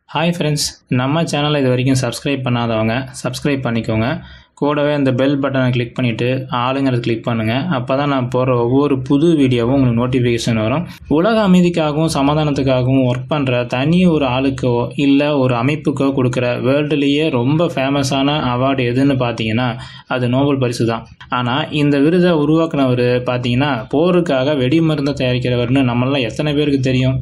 hi friends நம்ம சேனலை இது வரைக்கும் சப்ஸ்கிரைப் பண்ணாதவங்க சப்ஸ்கிரைப் பண்ணிக்கோங்க கூடவே அந்த பெல் பட்டனை கிளிக் பண்ணிவிட்டு ஆளுங்கிறது கிளிக் பண்ணுங்கள் அப்போ தான் நான் போடுற ஒவ்வொரு புது வீடியோவும் உங்களுக்கு நோட்டிஃபிகேஷன் வரும் உலக அமைதிக்காகவும் சமாதானத்துக்காகவும் ஒர்க் பண்ணுற தனி ஒரு ஆளுக்கோ இல்லை ஒரு அமைப்புக்கோ கொடுக்குற வேர்ல்டுலேயே ரொம்ப ஃபேமஸான அவார்டு எதுன்னு பார்த்தீங்கன்னா அது நோபல் பரிசு தான் ஆனால் இந்த விருதை உருவாக்குனவர் பார்த்தீங்கன்னா போருக்காக வெடிமருந்தை தயாரிக்கிறவர்னு நம்மளாம் எத்தனை பேருக்கு தெரியும்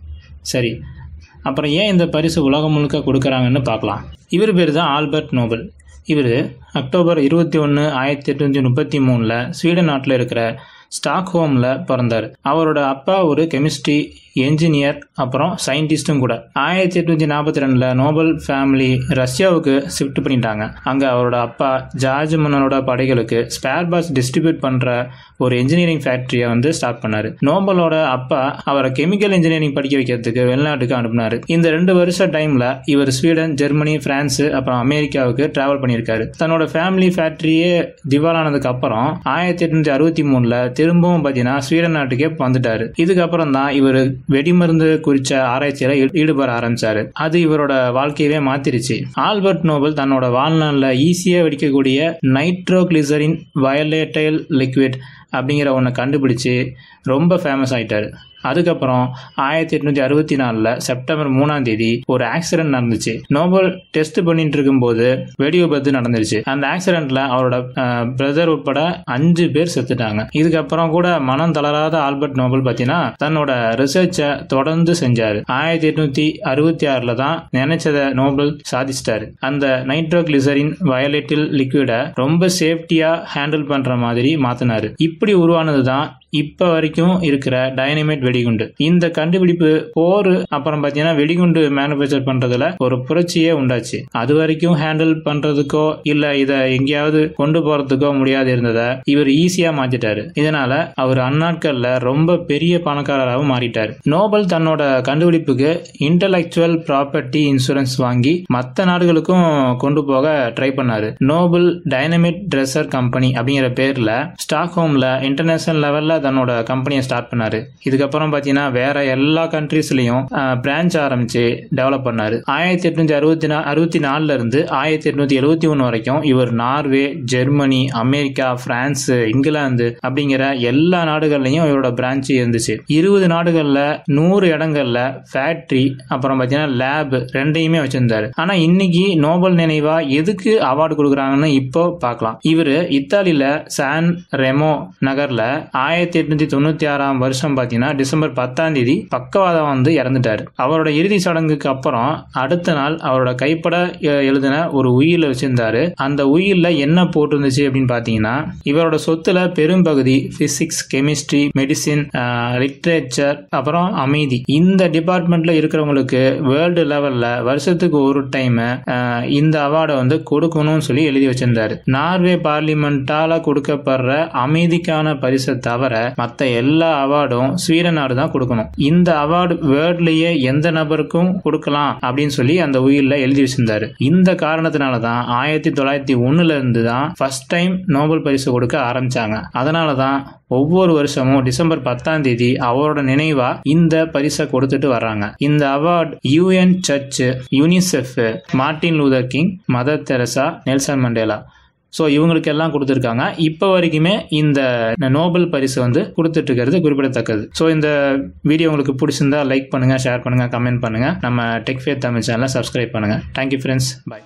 சரி அப்புறம் ஏன் இந்த பரிசு உலகம் முழுக்க கொடுக்குறாங்கன்னு பார்க்கலாம் இவர் பேர் தான் ஆல்பர்ட் நோபல் இவர் அக்டோபர் இருபத்தி ஒன்று ஆயிரத்தி எட்நூற்றி முப்பத்தி மூணில் ஸ்வீடன் நாட்டில் இருக்கிற ஸ்டாக்ஹோமில் பிறந்தார் அவரோட அப்பா ஒரு கெமிஸ்ட்ரி என்ஜினியர் அப்புறம் சயின்டிஸ்ட்டும் கூட ஆயிரத்தி எட்நூற்றி நாற்பத்தி ரெண்டில் நோபல் ஃபேமிலி ரஷ்யாவுக்கு ஷிஃப்ட் பண்ணிட்டாங்க அங்கே அவரோட அப்பா ஜார்ஜ் மன்னனோட படைகளுக்கு ஸ்பேர் பார்ட்ஸ் டிஸ்ட்ரிபியூட் பண்ணுற ஒரு இன்ஜினியரிங் ஃபேக்ட்ரியை வந்து ஸ்டார்ட் பண்ணார் நோபலோட அப்பா அவரை கெமிக்கல் இன்ஜினியரிங் படிக்க வைக்கிறதுக்கு வெளிநாட்டுக்கு அனுப்புனார் இந்த ரெண்டு வருஷ டைமில் இவர் ஸ்வீடன் ஜெர்மனி பிரான்ஸ் அப்புறம் அமெரிக்காவுக்கு டிராவல் பண்ணியிருக்காரு தன்னோட ஃபேமிலி ஃபேக்ட்ரியே திவாலானதுக்கு அப்புறம் ஆயிரத்தி எட்நூற்றி அறுபத்தி மூணில் திரும்பவும் பார்த்தீங்கன்னா ஸ்வீடன் நாட்டுக்கே வந்துட்டாரு இதுக்கப்புறம் தான் இவர் வெடிமருந்து குறித்த ஆராய்ச்சியில ஈ- ஈடுபட ஆரம்பிச்சாரு அது இவரோட வாழ்க்கையவே மாத்திருச்சு ஆல்பர்ட் நோபல் தன்னோட வாழ்நாளில் ஈஸியா வெடிக்கக்கூடிய நைட்ரோகிளிசரின் வயலேட்டைல் லிக்விட் அப்படிங்கிற ஒன்றை கண்டுபிடிச்சு ரொம்ப ஃபேமஸ் ஆயிட்டாரு அதுக்கப்புறம் ஆயிரத்தி எட்நூத்தி அறுபத்தி நாலில் செப்டம்பர் மூணாம் தேதி ஒரு ஆக்சிடென்ட் நடந்துச்சு நோபல் டெஸ்ட் பண்ணிட்டு இருக்கும்போது வெடி விபத்து நடந்துருச்சு அந்த ஆக்சிடென்ட்ல அவரோட பிரதர் உட்பட அஞ்சு பேர் செத்துட்டாங்க இதுக்கப்புறம் கூட மனம் தளராத ஆல்பர்ட் நோபல் பார்த்தீங்கன்னா தன்னோட ரிசர்ச்சை தொடர்ந்து செஞ்சாரு ஆயிரத்தி எட்நூத்தி அறுபத்தி ஆறுல தான் நினைச்சதை நோபல் சாதிச்சிட்டாரு அந்த நைட்ரோகிளிசரின் வயலட்டில் லிக்விடை ரொம்ப சேஃப்டியா ஹேண்டில் பண்ற மாதிரி மாத்தினாரு இப்படி உருவானது தான் இப்ப வரைக்கும் இருக்கிற டைனமைட் வெடிகுண்டு இந்த கண்டுபிடிப்பு போர் அப்புறம் பாத்தீங்கன்னா வெடிகுண்டு மேனுபேக்சர் பண்றதுல ஒரு புரட்சியே உண்டாச்சு அது வரைக்கும் ஹேண்டில் பண்றதுக்கோ இல்ல இத எங்கேயாவது கொண்டு போறதுக்கோ முடியாது இருந்ததை இவர் ஈஸியா மாத்திட்டாரு இதனால அவர் அந்நாட்கள்ல ரொம்ப பெரிய பணக்காரராகவும் மாறிட்டாரு நோபல் தன்னோட கண்டுபிடிப்புக்கு இன்டலெக்சுவல் ப்ராப்பர்ட்டி இன்சூரன்ஸ் வாங்கி மற்ற நாடுகளுக்கும் கொண்டு போக ட்ரை பண்ணாரு நோபல் டைனமிட் ட்ரெஸ்ஸர் கம்பெனி அப்படிங்கிற பேர்ல ஸ்டாக்ஹோம்ல இன்டர்நேஷனல் லெவல்ல தன்னோட கம்பெனியை ஸ்டார்ட் பண்ணாரு இதுக்கப்புறம் பாத்தீங்கன்னா வேற எல்லா கண்ட்ரீஸ்லயும் பிரான்ச் ஆரம்பிச்சு டெவலப் பண்ணாரு ஆயிரத்தி எட்நூத்தி அறுபத்தி நா அறுபத்தி நாலுல இருந்து ஆயிரத்தி எட்நூத்தி எழுபத்தி ஒன்று வரைக்கும் இவர் நார்வே ஜெர்மனி அமெரிக்கா பிரான்ஸ் இங்கிலாந்து அப்படிங்கிற எல்லா நாடுகள்லயும் இவரோட பிரான்ச் இருந்துச்சு இருபது நாடுகள்ல நூறு இடங்கள்ல ஃபேக்டரி அப்புறம் பாத்தீங்கன்னா லேப் ரெண்டையுமே வச்சிருந்தாரு ஆனா இன்னைக்கு நோபல் நினைவா எதுக்கு அவார்டு கொடுக்குறாங்கன்னு இப்போ பார்க்கலாம் இவரு இத்தாலியில சான் ரெமோ நகர்ல ஆயிரத்தி எட்நூத்தி தொண்ணூத்தி ஆறாம் வருஷம் பாத்தீங்கன்னா டிசம்பர் பத்தாம் தேதி பக்கவாதம் வந்து இறந்துட்டாரு அவரோட இறுதி சடங்குக்கு அப்புறம் அடுத்த நாள் அவரோட கைப்பட எ- எழுதின ஒரு உயில வச்சிருந்தாரு அந்த உயில்ல என்ன போட்டிருந்துச்சு அப்படின்னு பாத்தீங்கன்னா இவரோட சொத்துல பெரும்பகுதி பிசிக்ஸ் கெமிஸ்ட்ரி மெடிசின் லிட்ரேச்சர் அப்புறம் அமைதி இந்த டிபார்ட்மெண்ட்ல இருக்கிறவங்களுக்கு வேர்ல்டு லெவல்ல வருஷத்துக்கு ஒரு டைம் இந்த அவார்டை வந்து கொடுக்கணும்னு சொல்லி எழுதி வச்சிருந்தாரு நார்வே பார்லிமெண்டால கொடுக்கப்படுற அமைதிக்கான பரிசை தவிர மற்ற எல்லா அவார்டும் ஸ்வீடன் நாடு தான் கொடுக்கணும் இந்த அவார்டு வேர்ல்ட்லயே எந்த நபருக்கும் கொடுக்கலாம் அப்படின்னு சொல்லி அந்த உயிரில் எழுதி வச்சிருந்தாரு இந்த காரணத்தினால தான் ஆயிரத்தி தொள்ளாயிரத்தி ஒண்ணுல இருந்து தான் ஃபர்ஸ்ட் டைம் நோபல் பரிசு கொடுக்க ஆரம்பிச்சாங்க அதனால தான் ஒவ்வொரு வருஷமும் டிசம்பர் பத்தாம் தேதி அவரோட நினைவா இந்த பரிசை கொடுத்துட்டு வர்றாங்க இந்த award UN church UNICEF Martin Luther King Mother Teresa Nelson Mandela so இவங்களுக்கு எல்லாம் கொடுத்துருக்காங்க இப்போ வரைக்குமே இந்த நோபல் பரிசு வந்து கொடுத்துட்டு இருக்கிறது குறிப்பிடத்தக்கது ஸோ இந்த வீடியோ உங்களுக்கு பிடிச்சிருந்தா லைக் பண்ணுங்க ஷேர் பண்ணுங்க கமெண்ட் பண்ணுங்க நம்ம டெக் ஃபேத் தமிழ் சேனலை சப்ஸ்கிரைப் பண்ணுங்க தேங்க்யூ ஃப்ரெண்ட்ஸ் பை